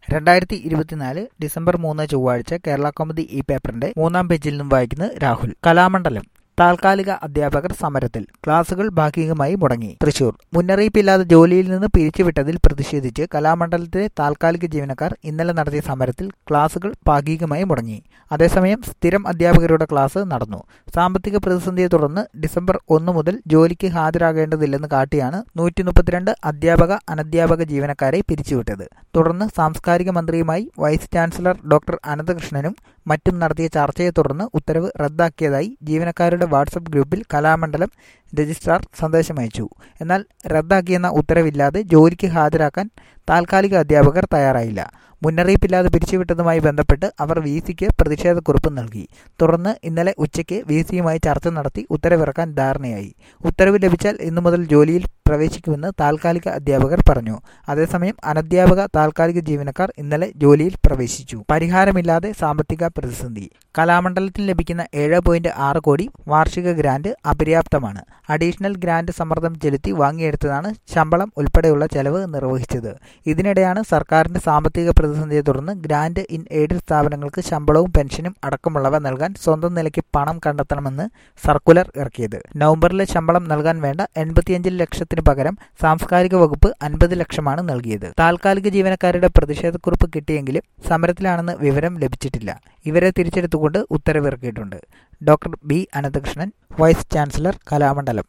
രണ്ടായിരത്തി ഇരുപത്തിനാല് ഡിസംബർ മൂന്ന് ചൊവ്വാഴ്ച കേരള കൗമുദി ഈ പേപ്പറിന്റെ മൂന്നാം പേജിൽ നിന്നും വായിക്കുന്നത് രാഹുൽ കലാമണ്ഡലം താൽക്കാലിക അധ്യാപകർ സമരത്തിൽ ക്ലാസുകൾ ഭാഗികമായി മുടങ്ങി തൃശൂർ മുന്നറിയിപ്പില്ലാതെ ജോലിയിൽ നിന്ന് പിരിച്ചുവിട്ടതിൽ പ്രതിഷേധിച്ച് കലാമണ്ഡലത്തിലെ താൽക്കാലിക ജീവനക്കാർ ഇന്നലെ നടത്തിയ സമരത്തിൽ ക്ലാസുകൾ ഭാഗികമായി മുടങ്ങി അതേസമയം സ്ഥിരം അധ്യാപകരുടെ ക്ലാസ് നടന്നു സാമ്പത്തിക പ്രതിസന്ധിയെ തുടർന്ന് ഡിസംബർ ഒന്ന് മുതൽ ജോലിക്ക് ഹാജരാകേണ്ടതില്ലെന്ന് കാട്ടിയാണ് നൂറ്റി മുപ്പത്തിരണ്ട് അധ്യാപക അനധ്യാപക ജീവനക്കാരെ പിരിച്ചുവിട്ടത് തുടർന്ന് സാംസ്കാരിക മന്ത്രിയുമായി വൈസ് ചാൻസലർ ഡോക്ടർ അനന്തകൃഷ്ണനും മറ്റും നടത്തിയ ചർച്ചയെ തുടർന്ന് ഉത്തരവ് റദ്ദാക്കിയതായി ജീവനക്കാരുടെ വാട്സപ്പ് ഗ്രൂപ്പിൽ കലാമണ്ഡലം രജിസ്ട്രാർ സന്ദേശമയച്ചു എന്നാൽ റദ്ദാക്കിയെന്ന ഉത്തരവില്ലാതെ ജോലിക്ക് ഹാജരാക്കാൻ താൽക്കാലിക അധ്യാപകർ തയ്യാറായില്ല മുന്നറിയിപ്പില്ലാതെ പിരിച്ചുവിട്ടതുമായി ബന്ധപ്പെട്ട് അവർ വി സിക്ക് പ്രതിഷേധക്കുറിപ്പ് നൽകി തുടർന്ന് ഇന്നലെ ഉച്ചയ്ക്ക് വി സിയുമായി ചർച്ച നടത്തി ഉത്തരവിറക്കാൻ ധാരണയായി ഉത്തരവ് ലഭിച്ചാൽ ഇന്നു മുതൽ ജോലിയിൽ പ്രവേശിക്കുമെന്ന് താൽക്കാലിക അധ്യാപകർ പറഞ്ഞു അതേസമയം അനധ്യാപക താൽക്കാലിക ജീവനക്കാർ ഇന്നലെ ജോലിയിൽ പ്രവേശിച്ചു പരിഹാരമില്ലാതെ സാമ്പത്തിക പ്രതിസന്ധി കലാമണ്ഡലത്തിൽ ലഭിക്കുന്ന ഏഴ് പോയിന്റ് ആറ് കോടി വാർഷിക ഗ്രാന്റ് അപര്യാപ്തമാണ് അഡീഷണൽ ഗ്രാന്റ് സമ്മർദ്ദം ചെലുത്തി വാങ്ങിയെടുത്തതാണ് ശമ്പളം ഉൾപ്പെടെയുള്ള ചെലവ് നിർവഹിച്ചത് ഇതിനിടെയാണ് സർക്കാരിന്റെ സാമ്പത്തിക പ്രതിസന്ധിയെ തുടർന്ന് ഗ്രാന്റ് ഇൻ എയ്ഡഡ് സ്ഥാപനങ്ങൾക്ക് ശമ്പളവും പെൻഷനും അടക്കമുള്ളവ നൽകാൻ സ്വന്തം നിലയ്ക്ക് പണം കണ്ടെത്തണമെന്ന് സർക്കുലർ ഇറക്കിയത് നവംബറിലെ ശമ്പളം നൽകാൻ വേണ്ട എൺപത്തിയഞ്ച് ലക്ഷത്തിന് പകരം സാംസ്കാരിക വകുപ്പ് അൻപത് ലക്ഷമാണ് നൽകിയത് താൽക്കാലിക ജീവനക്കാരുടെ പ്രതിഷേധക്കുറിപ്പ് കിട്ടിയെങ്കിലും സമരത്തിലാണെന്ന് വിവരം ലഭിച്ചിട്ടില്ല ഇവരെ തിരിച്ചെടുത്തുകൊണ്ട് ഉത്തരവിറക്കിയിട്ടുണ്ട് doctor B Ananthakrishnan vice chancellor Kalamandalam